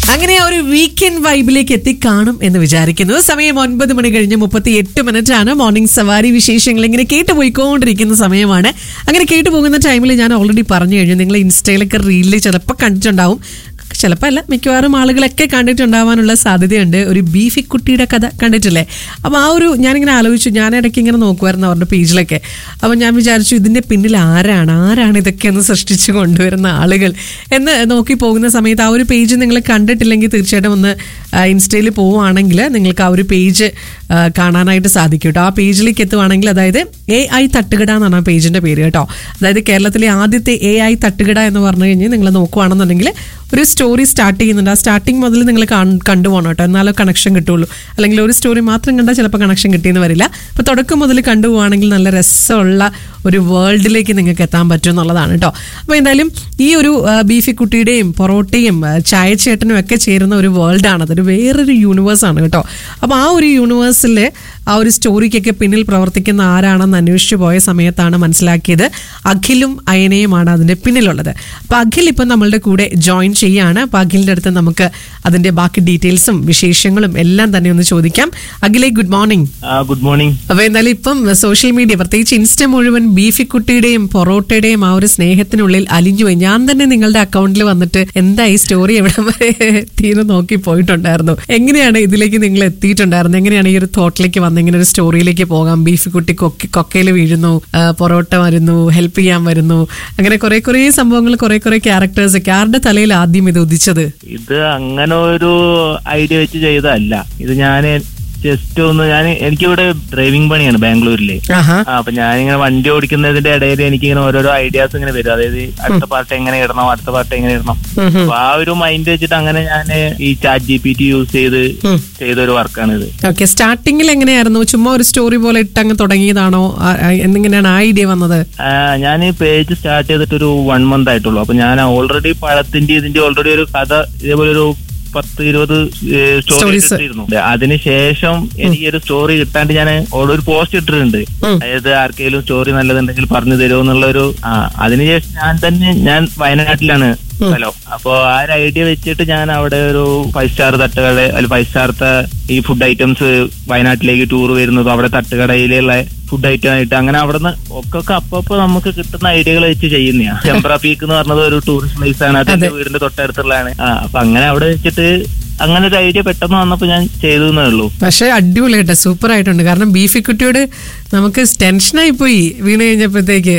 അങ്ങനെ ആ ഒരു വീക്കെൻഡ് വൈബിലേക്ക് എത്തിക്കാണും എന്ന് വിചാരിക്കുന്നു സമയം ഒൻപത് മണി കഴിഞ്ഞ് മുപ്പത്തി എട്ട് മിനിറ്റ് ആണ് മോർണിംഗ് സവാരി വിശേഷങ്ങൾ ഇങ്ങനെ കേട്ടു പോയിക്കൊണ്ടിരിക്കുന്ന സമയമാണ് അങ്ങനെ കേട്ടു പോകുന്ന ടൈമിൽ ഞാൻ ഓൾറെഡി പറഞ്ഞു കഴിഞ്ഞു നിങ്ങൾ ഇൻസ്റ്റയിലൊക്കെ റീലിൽ ചിലപ്പോൾ കണ്ടിട്ടുണ്ടാവും ചിലപ്പോൾ അല്ല മിക്കവാറും ആളുകളൊക്കെ കണ്ടിട്ടുണ്ടാവാനുള്ള സാധ്യതയുണ്ട് ഒരു ബീഫി കുട്ടിയുടെ കഥ കണ്ടിട്ടില്ലേ അപ്പോൾ ആ ഒരു ഞാനിങ്ങനെ ആലോചിച്ചു ഞാൻ ഇടയ്ക്ക് ഇങ്ങനെ നോക്കുമായിരുന്നു അവരുടെ പേജിലൊക്കെ അപ്പോൾ ഞാൻ വിചാരിച്ചു ഇതിൻ്റെ പിന്നിൽ ആരാണ് ആരാണ് ഇതൊക്കെ ഒന്ന് സൃഷ്ടിച്ച് കൊണ്ടുവരുന്ന ആളുകൾ എന്ന് നോക്കി പോകുന്ന സമയത്ത് ആ ഒരു പേജ് നിങ്ങൾ കണ്ടിട്ടില്ലെങ്കിൽ തീർച്ചയായിട്ടും ഒന്ന് ഇൻസ്റ്റയിൽ പോവുകയാണെങ്കിൽ നിങ്ങൾക്ക് ആ ഒരു പേജ് കാണാനായിട്ട് സാധിക്കും കേട്ടോ ആ പേജിലേക്ക് എത്തുവാണെങ്കിൽ അതായത് എ ഐ തട്ടുകട എന്നാണ് ആ പേജിൻ്റെ പേര് കേട്ടോ അതായത് കേരളത്തിലെ ആദ്യത്തെ എ ഐ തട്ടുകട എന്ന് പറഞ്ഞു കഴിഞ്ഞാൽ നിങ്ങൾ നോക്കുവാണെന്നുണ്ടെങ്കിൽ ഒരു സ്റ്റോറി സ്റ്റാർട്ട് ചെയ്യുന്നുണ്ട് ആ സ്റ്റാർട്ടിങ് മുതൽ നിങ്ങൾ കണ്ടുപോകണം കേട്ടോ എന്നാലോ കണക്ഷൻ കിട്ടുള്ളൂ അല്ലെങ്കിൽ ഒരു സ്റ്റോറി മാത്രം കണ്ടാൽ ചിലപ്പോൾ കണക്ഷൻ കിട്ടിയെന്ന് വരില്ല അപ്പോൾ തുടക്കം മുതൽ കണ്ടുപോവാണെങ്കിൽ നല്ല രസമുള്ള ഒരു വേൾഡിലേക്ക് നിങ്ങൾക്ക് എത്താൻ പറ്റും എന്നുള്ളതാണ് കേട്ടോ അപ്പോൾ എന്തായാലും ഈ ഒരു ആ, ബീഫി കുട്ടിയുടെയും പൊറോട്ടയും ആ, ചായച്ചേട്ടനും ഒക്കെ ചേരുന്ന ഒരു വേൾഡാണ് അതൊരു വേറൊരു യൂണിവേഴ്സാണ് കേട്ടോ അപ്പോൾ ആ ഒരു യൂണിവേഴ്സിൽ ആ ഒരു സ്റ്റോറിക്കൊക്കെ പിന്നിൽ പ്രവർത്തിക്കുന്ന ആരാണെന്ന് അന്വേഷിച്ചു പോയ സമയത്താണ് മനസ്സിലാക്കിയത് അഖിലും അയനയുമാണ് അതിൻ്റെ പിന്നിലുള്ളത് അപ്പോൾ അഖിൽ ഇപ്പം നമ്മളുടെ കൂടെ ജോയിൻ ചെയ്യാണ് അപ്പോൾ അഖിലിൻ്റെ അടുത്ത് നമുക്ക് അതിൻ്റെ ബാക്കി ഡീറ്റെയിൽസും വിശേഷങ്ങളും എല്ലാം തന്നെ ഒന്ന് ചോദിക്കാം അഖിലെ ഗുഡ് മോർണിംഗ് ആ ഗുഡ് മോർണിംഗ് അപ്പൊ എന്തായാലും ഇപ്പം സോഷ്യൽ മീഡിയ പ്രത്യേകിച്ച് ഇൻസ്റ്റ മുഴുവൻ ബീഫിക്കുട്ടിയുടെയും പൊറോട്ടയുടെയും ആ ഒരു സ്നേഹത്തിനുള്ളിൽ അലിഞ്ഞു പോയി ഞാൻ തന്നെ നിങ്ങളുടെ അക്കൗണ്ടിൽ വന്നിട്ട് എന്താ ഈ സ്റ്റോറി എവിടെ വരെ എത്തിയെന്ന് നോക്കി പോയിട്ടുണ്ടായിരുന്നു എങ്ങനെയാണ് ഇതിലേക്ക് നിങ്ങൾ എത്തിയിട്ടുണ്ടായിരുന്നത് എങ്ങനെയാണ് ഈ ഒരു തോട്ടിലേക്ക് വന്ന് ഇങ്ങനെ ഒരു സ്റ്റോറിയിലേക്ക് പോകാം ബീഫിക്കുട്ടി കൊക്കി കൊക്കയിൽ വീഴുന്നു ആ, പൊറോട്ട വരുന്നു ഹെൽപ്പ് ചെയ്യാൻ വരുന്നു അങ്ങനെ കുറെ കുറെ സംഭവങ്ങൾ കുറെ കുറെ ക്യാരക്ടേഴ്സ് ഒക്കെ ആരുടെ തലയിൽ ആദ്യം ഇത് ഉദിച്ചത് ഇത് അങ്ങനെ ഒരു ഐഡിയ വെച്ച് ചെയ്തതല്ല ഇത് ഞാൻ ജസ്റ്റ് ഒന്ന് ഞാൻ എനിക്കിവിടെ ഡ്രൈവിംഗ് പണിയാണ് ബാംഗ്ലൂരിലെ ആഹാ ആ, അപ്പൊ ഞാനിങ്ങനെ വണ്ടി ഓടിക്കുന്നതിന്റെ ഇടയിൽ എനിക്ക് ഇങ്ങനെ ഓരോരോ ഐഡിയാസ് ഇങ്ങനെ വരും അതായത് അടുത്ത പാർട്ട് എങ്ങനെ ഇടണം അടുത്ത പാർട്ട് എങ്ങനെ ഇടണം ഉം ഉം. അപ്പൊ ആ ഒരു മൈൻഡ് വെച്ചിട്ട് അങ്ങനെ ഞാൻ ഈ chat G P T use ചെയ്ത് ഉം. ചെയ്ത ഒരു വർക്കാണ് ഇത് ഓക്കെ സ്റ്റാർട്ടിങ്ങിൽ എങ്ങനെയായിരുന്നു ചുമ്മാ ഒരു സ്റ്റോറി പോലെ ഇട്ട് അങ്ങ് തുടങ്ങിയതാണോ ആ, ആ, എന്നിങ്ങനെയാണ് ആ ഐഡിയ വന്നത് ഞാൻ പേജ് സ്റ്റാർട്ട് ചെയ്തിട്ട് ഒരു വൺ മന്ത് ആയിട്ടുള്ളൂ അപ്പൊ ഞാൻ ഓൾറെഡി പഴത്തിന്റെ ഇതിന്റെ ഓൾറെഡി ഒരു കഥ ഇതേപോലെ ഒരു പത്ത് ഇരുപത് സ്റ്റോറി Stories. ഇട്ടിരുന്നു അതിനുശേഷം എനിക്ക് ഒരു സ്റ്റോറി കിട്ടാണ്ട് ഞാൻ ഒരു പോസ്റ്റ് ഇട്ടിട്ടുണ്ട് ഉം. അതായത് ആർക്കെങ്കിലും സ്റ്റോറി നല്ലതുണ്ടെങ്കിൽ പറഞ്ഞു തരുമോ എന്നുള്ള ഒരു ആ അതിനുശേഷം ഞാൻ തന്നെ ഞാൻ വയനാട്ടിലാണ് സ്ഥലം അപ്പൊ ആ ഒരു ഐഡിയ വെച്ചിട്ട് ഞാൻ അവിടെ ഒരു ഫൈവ് സ്റ്റാർ തട്ടുകട അല്ല ഫൈവ് സ്റ്റാർത്തെ ഈ ഫുഡ് ഐറ്റംസ് വയനാട്ടിലേക്ക് ടൂർ വരുന്നതും അവിടെ തട്ടുകടയിലുള്ള ഫുഡ് ഐറ്റം ആയിട്ട് അങ്ങനെ അവിടുന്ന് ഒക്കെ അപ്പൊ നമുക്ക് കിട്ടുന്ന ഐഡിയകൾ വെച്ച് ചെയ്യുന്നയാ ചെമ്പ്ര പീക്ക് എന്ന് പറഞ്ഞത് ഒരു ടൂറിസ്റ്റ് പ്ലേസ് ആണ് അത് എന്റെ വീടിന്റെ തൊട്ടടുത്തുള്ളതാണ് ആ അപ്പൊ അങ്ങനെ അവിടെ വെച്ചിട്ട് അങ്ങനെ ഒരു ഐഡിയ പെട്ടെന്ന് വന്നപ്പോ ഞാൻ ചെയ്തു എന്നേ ഉള്ളൂ പക്ഷെ അടിപൊളിയായിട്ട് സൂപ്പർ ആയിട്ടുണ്ട് കാരണം ബീഫി കുട്ടിയോട് നമുക്ക് ടെൻഷനായി പോയി വീണ് കഴിഞ്ഞപ്പോഴത്തേക്ക്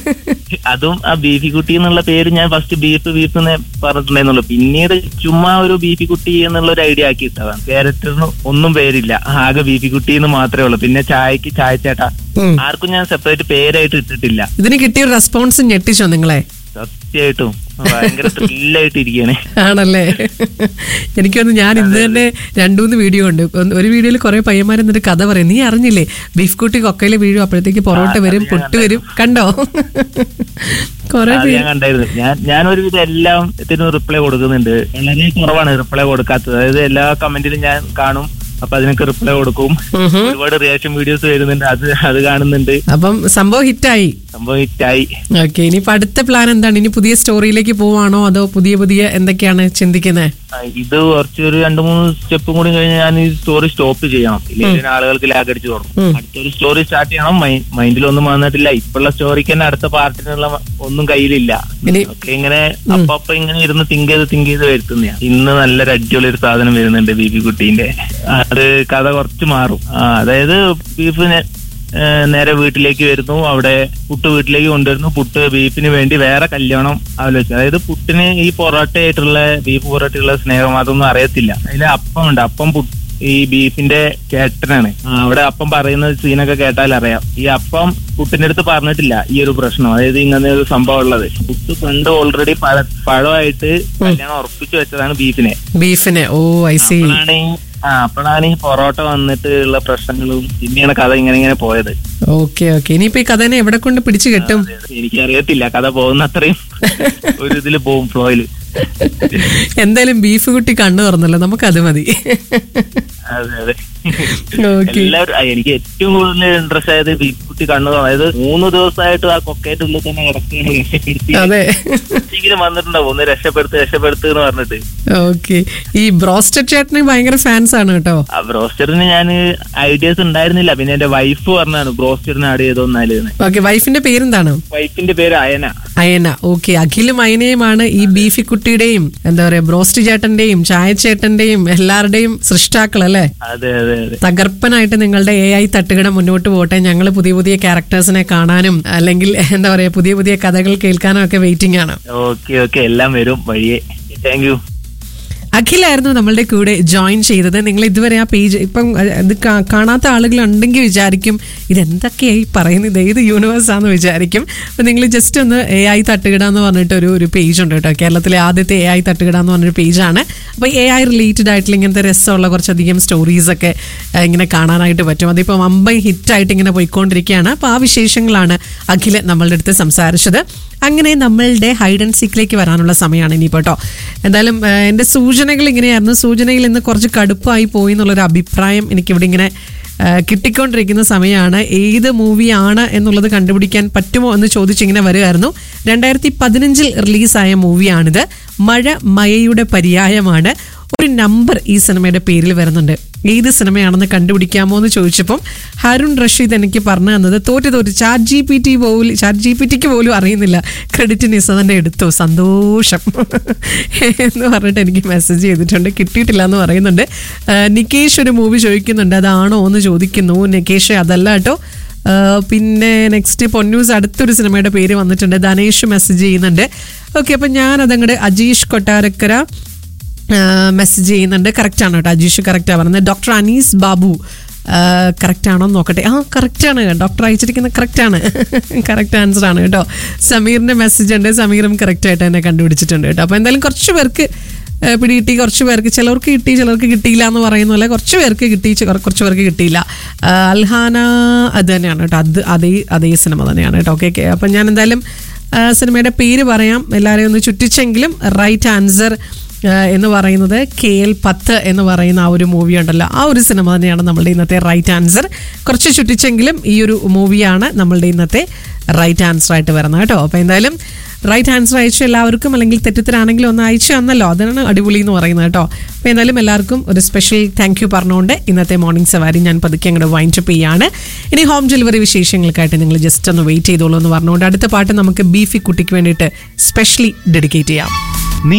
അതും ആ ബീഫി കുട്ടി എന്നുള്ള പേര് ഞാൻ ഫസ്റ്റ് ബീഫ് ബീഫ് എന്ന് പറഞ്ഞിട്ടുണ്ടായിരുന്നുള്ളൂ പിന്നീട് ചുമ്മാ ഒരു ബീഫി കുട്ടി എന്നുള്ള ഒരു ഐഡിയ ആക്കി ഇട്ടതാണ് ക്യാരക്ടറിന് ഒന്നും പേരില്ല ആകെ ബീഫി കുട്ടി എന്ന് മാത്രമേ ഉള്ളൂ പിന്നെ ചായക്ക് ചായ ചേട്ടാ ഉം. ആർക്കും ഞാൻ സെപ്പറേറ്റ് പേരായിട്ട് ഇട്ടിട്ടില്ല ഇതിന് കിട്ടിയ റെസ്പോൺസ് ഞെട്ടിച്ചോ നിങ്ങളെ സത്യമായിട്ടും ഭയങ്കര ത്രില്ലായിട്ട് ഇരിക്കുകയാണ് ആണല്ലേ എനിക്കൊന്ന് ഞാൻ ഇന്ന് തന്നെ രണ്ടുമൂന്ന് വീഡിയോ ഉണ്ട് ഒന്ന് ഒരു വീഡിയോയിൽ കുറെ പയ്യന്മാർ എന്നിട്ട് കഥ പറയും നീ അറിഞ്ഞില്ലേ ബീഫ് കുട്ടി കൊക്കയിൽ വീഴും അപ്പോഴത്തേക്ക് പൊറോട്ട വരും പൊട്ട് വരും കണ്ടോ കുറെ അത് ഞാൻ കണ്ടായിരുന്നു ഞാൻ ഞാൻ ഒരുവിധം എല്ലാം ഇതിനും റിപ്ലൈ കൊടുക്കുന്നുണ്ട് വളരെ കുറവാണ് റിപ്ലൈ കൊടുക്കാത്തത് അതായത് എല്ലാ കമന്റിലും ഞാൻ കാണും അപ്പൊ അതിനൊക്കെ റിപ്ലൈ കൊടുക്കും ഒരുപാട് റിയാക്ഷൻ വീഡിയോസ് വരുന്നുണ്ട് അത് അത് കാണുന്നുണ്ട് അപ്പം സംഭവം ഹിറ്റായി സംഭവം ഹിറ്റായി ഓക്കെ ഇനിയിപ്പോ അടുത്ത പ്ലാൻ എന്താണ് ഇനി പുതിയ സ്റ്റോറിയിലേക്ക് പോവാണോ അതോ പുതിയ പുതിയ എന്തൊക്കെയാണ് ചിന്തിക്കുന്നത് ആ, ഇത് കുറച്ച് ഒരു രണ്ടു മൂന്ന് സ്റ്റെപ്പും കൂടി കഴിഞ്ഞ് ഞാൻ ഈ സ്റ്റോറി സ്റ്റോപ്പ് ചെയ്യണം ഇല്ലെങ്കിൽ ആളുകൾക്ക് ലാഗ് അടിച്ചു തുടങ്ങും അടുത്തൊരു സ്റ്റോറി സ്റ്റാർട്ട് ചെയ്യണം മൈൻഡിൽ ഒന്നും വന്നിട്ടില്ല ഇപ്പോഴുള്ള സ്റ്റോറിക്ക് തന്നെ അടുത്ത പാർട്ടിനുള്ള ഒന്നും കയ്യിലില്ല ഇനി ഒക്കെ ഇങ്ങനെ അപ്പൊ അപ്പൊ ഇങ്ങനെ ഇരുന്ന് തിങ്ക് ചെയ്ത് തിങ്ക് ചെയ്ത് വരുത്തുന്നയാ ഇന്ന് നല്ലൊരു അടിപൊളി ഒരു സാധനം വരുന്നുണ്ട് ബീഫി കുട്ടീന്റെ അത് കഥ കുറച്ച് മാറും ആ, അതായത് ബീഫിന് നേരെ വീട്ടിലേക്ക് വരുന്നു അവിടെ പുട്ട് വീട്ടിലേക്ക് കൊണ്ടുവരുന്നു പുട്ട് ബീഫിന് വേണ്ടി വേറെ കല്യാണം ആലോചിച്ചു അതായത് പുട്ടിന് ഈ പൊറോട്ടയായിട്ടുള്ള ബീഫ് പൊറോട്ടയുള്ള സ്നേഹം അതൊന്നും അറിയത്തില്ല അതിൽ അപ്പമുണ്ട് അപ്പം പുട്ട് ഈ ബീഫിന്റെ ചേട്ടനാണ് ആ, അവിടെ അപ്പം പറയുന്ന സീനൊക്കെ കേട്ടാൽ അറിയാം ഈ അപ്പം പുട്ടിന്റെ അടുത്ത് പറഞ്ഞിട്ടില്ല ഈ ഒരു പ്രശ്നം അതായത് ഇങ്ങനെ ഒരു സംഭവം ഉള്ളത് പുട്ട് പണ്ട് ഓൾറെഡി പഴ പഴമായിട്ട് കല്യാണം ഉറപ്പിച്ചു വെച്ചതാണ് ബീഫിനെ ബീഫിന് ഓ ഐ സി അപ്പോഴാണ് ഈ ആ അപ്പോഴാണ് ഈ പൊറോട്ട വന്നിട്ട് ഉള്ള പ്രശ്നങ്ങളും പിന്നെയാണ് കഥ ഇങ്ങനെ ഇങ്ങനെ പോയത് ഓക്കെ ഓക്കെ ഇനിയിപ്പോ ഈ കഥനെ എവിടെ കൊണ്ട് പിടിച്ചു കെട്ടും എനിക്കറിയത്തില്ല കഥ പോകുന്ന അത്രയും ഒരു ഇതില് പോകും ഫ്ലോയില് എന്തായാലും ബീഫ് കുട്ടി കണ്ണു തുറന്നല്ലോ നമുക്കത് മതി അതെ അതെ Okay. എല്ലാവരും ആ, എനിക്ക് ഏറ്റവും കൂടുതൽ ഇൻട്രസ്റ്റ് ആയത് ബീക്കുട്ടി കണ്ണു അതായത് മൂന്ന് ദിവസമായിട്ട് ആ കൊക്കയുടെ ഉള്ളിൽ തന്നെ കിടക്കുകയാണ് രക്ഷപ്പെടുത്തി അതെ എങ്കിലും വന്നിട്ടുണ്ടാവും ഒന്ന് രക്ഷപ്പെടുത്ത് രക്ഷപ്പെടുത്ത് എന്ന് പറഞ്ഞിട്ട് ഓക്കെ ഈ ബ്രോസ്റ്റഡ് ചേട്ടന് ഭയങ്കര ഫാൻസ് ആണ് കേട്ടോ ആ ബ്രോസ്റ്ററിന് ഞാൻ ഐഡിയാസ് ഉണ്ടായിരുന്നില്ല പിന്നെ എന്റെ വൈഫ് പറഞ്ഞാണ് ബ്രോസ്റ്ററിന് ആഡ് ചെയ്തോന്നാല് ഓക്കെ വൈഫിന്റെ പേരെന്താണ് വൈഫിന്റെ പേര് അയന അയന ഓക്കെ അഖിലും അയനയുമാണ് ഈ ബീഫി കുട്ടിയുടെയും എന്താ പറയാ ബ്രോസ്റ്റ് ചേട്ടന്റെയും ചായച്ചേട്ടന്റെയും എല്ലാവരുടെയും സൃഷ്ടാക്കൾ അല്ലേ അതെ അതെ അതെ തകർപ്പനായിട്ട് നിങ്ങളുടെ എ ഐ തട്ടുകട മുന്നോട്ട് പോട്ടെ ഞങ്ങൾ പുതിയ പുതിയ ക്യാരക്ടേഴ്സിനെ കാണാനും അല്ലെങ്കിൽ എന്താ പറയാ പുതിയ പുതിയ കഥകൾ കേൾക്കാനും ഒക്കെ വെയിറ്റിംഗ് ആണ് ഓക്കെ ഓക്കെ എല്ലാം വരും വഴിയെ താങ്ക് യു അഖിലായിരുന്നു നമ്മളുടെ കൂടെ ജോയിൻ ചെയ്തത് നിങ്ങൾ ഇതുവരെ ആ പേജ് ഇപ്പം അഹ് ഇത് കാ- കാണാത്ത ആളുകൾ ഉണ്ടെങ്കിൽ വിചാരിക്കും ഇതെന്തൊക്കെയായി പറയുന്നത് ഏത് യൂണിവേഴ്സ് ആണെന്ന് വിചാരിക്കും അപ്പം നിങ്ങൾ ജസ്റ്റ് ഒന്ന് എ ഐ തട്ടുകിട എന്ന് പറഞ്ഞിട്ട് ഒരു ഒരു പേജ് ഉണ്ട് കേട്ടോ കേരളത്തിലെ ആദ്യത്തെ എ ഐ തട്ടുകിട എന്ന് പറഞ്ഞൊരു പേജാണ് അപ്പോൾ എ ഐ റിലേറ്റഡ് ആയിട്ടുള്ള ഇങ്ങനത്തെ രസമുള്ള കുറച്ചധികം സ്റ്റോറീസ് ഒക്കെ അഹ് ഇങ്ങനെ കാണാനായിട്ട് പറ്റും അതിപ്പോൾ അമ്പൈ ഹിറ്റായിട്ട് ഇങ്ങനെ പോയിക്കൊണ്ടിരിക്കുകയാണ് അപ്പോൾ ആ വിശേഷങ്ങളാണ് അഖിൽ നമ്മളുടെ അടുത്ത് സംസാരിച്ചത് അങ്ങനെ നമ്മളുടെ ഹൈഡ് ആൻഡ് സീക്കിലേക്ക് വരാനുള്ള സമയമാണ് ഇനിയിപ്പോൾ കേട്ടോ എന്തായാലും ആ, എൻ്റെ സൂചനകൾ ഇങ്ങനെയായിരുന്നു സൂചനയിൽ ഇന്ന് കുറച്ച് കടുപ്പായി പോയി എന്നുള്ളൊരു അഭിപ്രായം എനിക്കിവിടെ ഇങ്ങനെ ആ, കിട്ടിക്കൊണ്ടിരിക്കുന്ന സമയമാണ് ഏത് മൂവിയാണ് എന്നുള്ളത് കണ്ടുപിടിക്കാൻ പറ്റുമോ എന്ന് ചോദിച്ചിങ്ങനെ വരികയായിരുന്നു രണ്ടായിരത്തി പതിനഞ്ചിൽ റിലീസായ മൂവിയാണിത് മഴ മയയുടെ പര്യായമാണ് ഒരു നമ്പർ ഈ സിനിമയുടെ പേരിൽ വരുന്നുണ്ട് ഏത് സിനിമയാണെന്ന് കണ്ടുപിടിക്കാമോ എന്ന് ചോദിച്ചപ്പം ഹരുൺ റഷീദ് എനിക്ക് പറഞ്ഞു തന്നത് തോറ്റ് തോറ്റ് ചാറ്റ് ജി പി ടി പോലും ചാറ്റ് ജി പി ടിക്ക് പോലും അറിയുന്നില്ല ക്രെഡിറ്റ് നിസ തന്നെ എടുത്തു സന്തോഷം എന്ന് പറഞ്ഞിട്ട് എനിക്ക് മെസ്സേജ് ചെയ്തിട്ടുണ്ട് കിട്ടിയിട്ടില്ല എന്ന് പറയുന്നുണ്ട് ആ, നികേഷ് ഒരു മൂവി ചോദിക്കുന്നുണ്ട് അതാണോ എന്ന് ചോദിക്കുന്നു നികേഷ് അതല്ല കേട്ടോ ആ, പിന്നെ നെക്സ്റ്റ് പൊന്നൂസ് അടുത്തൊരു സിനിമയുടെ പേര് വന്നിട്ടുണ്ട് ധനേഷ് മെസ്സേജ് ചെയ്യുന്നുണ്ട് ഓക്കെ അപ്പം ഞാൻ അതങ്ങോട്ട് അജീഷ് കൊട്ടാരക്കര മെസ്സേജ് ചെയ്യുന്നുണ്ട് കറക്റ്റ് ആണ് കേട്ടോ അജീഷ് കറക്റ്റാണ് പറയുന്നത് ഡോക്ടർ അനീസ് ബാബു കറക്റ്റ് ആണോ എന്ന് നോക്കട്ടെ ആ കറക്റ്റ് ആണ് ഡോക്ടർ അയച്ചിരിക്കുന്നത് കറക്റ്റ് ആണ് കറക്റ്റ് ആൻസർ ആണ് കേട്ടോ സമീറിന്റെ മെസ്സേജ് ഉണ്ട് സമീറും കറക്റ്റ് ആയിട്ട് തന്നെ കണ്ടുപിടിച്ചിട്ടുണ്ട് കേട്ടോ അപ്പോൾ എന്തായാലും കുറച്ച് പേർക്ക് ആ, പിടികിട്ടി കുറച്ച് പേർക്ക് ചിലർക്ക് കിട്ടി ചിലർക്ക് കിട്ടിയില്ല എന്ന് പറയുന്ന പോലെ കുറച്ച് പേർക്ക് കിട്ടി ചെ- കുറച്ച് പേർക്ക് കിട്ടിയില്ല ആ, അൽഹാന അത് തന്നെയാണ് കേട്ടോ അത് അതേ അതേ സിനിമ തന്നെയാണ് കേട്ടോ ഓക്കെ അപ്പം ഞാൻ എന്തായാലും ആ, സിനിമയുടെ പേര് പറയാം എല്ലാവരെയും ഒന്ന് ചുറ്റിച്ചെങ്കിലും റൈറ്റ് ആൻസർ ആഹ് എന്ന് പറയുന്നത് കെ എൽ പത്ത് എന്ന് പറയുന്ന ആ ഒരു മൂവി ഉണ്ടല്ലോ ആ ഒരു സിനിമ തന്നെയാണ് നമ്മളുടെ ഇന്നത്തെ റൈറ്റ് ആൻസർ കുറച്ച് ചുറ്റിച്ചെങ്കിലും ഈ ഒരു മൂവിയാണ് നമ്മളുടെ ഇന്നത്തെ റൈറ്റ് ആൻസർ ആയിട്ട് വരുന്നത് കേട്ടോ അപ്പോൾ എന്തായാലും റൈറ്റ് ആൻസർ അയച്ച എല്ലാവർക്കും അല്ലെങ്കിൽ തെറ്റിത്തരാണെങ്കിലും ഒന്ന് അയച്ചു തന്നല്ലോ അതാണ് അടിപൊളി എന്ന് പറയുന്നത് കേട്ടോ അപ്പോൾ എന്തായാലും എല്ലാവർക്കും ഒരു സ്പെഷ്യൽ താങ്ക് യു പറഞ്ഞുകൊണ്ട് ഇന്നത്തെ മോർണിംഗ് സവാരി ഞാൻ പതുക്കെ അങ്ങോട്ട് വൈൻഡപ്പ് ചെയ്യാണ് ഇനി ഹോം ഡെലിവറി വിശേഷങ്ങൾക്കായിട്ട് നിങ്ങൾ ജസ്റ്റ് ഒന്ന് വെയിറ്റ് ചെയ്തോളൂ എന്ന് പറഞ്ഞുകൊണ്ട് അടുത്ത പാട്ട് നമുക്ക് ബീഫി കുട്ടിക്ക് വേണ്ടിയിട്ട് സ്പെഷ്യലി ഡെഡിക്കേറ്റ് ചെയ്യാം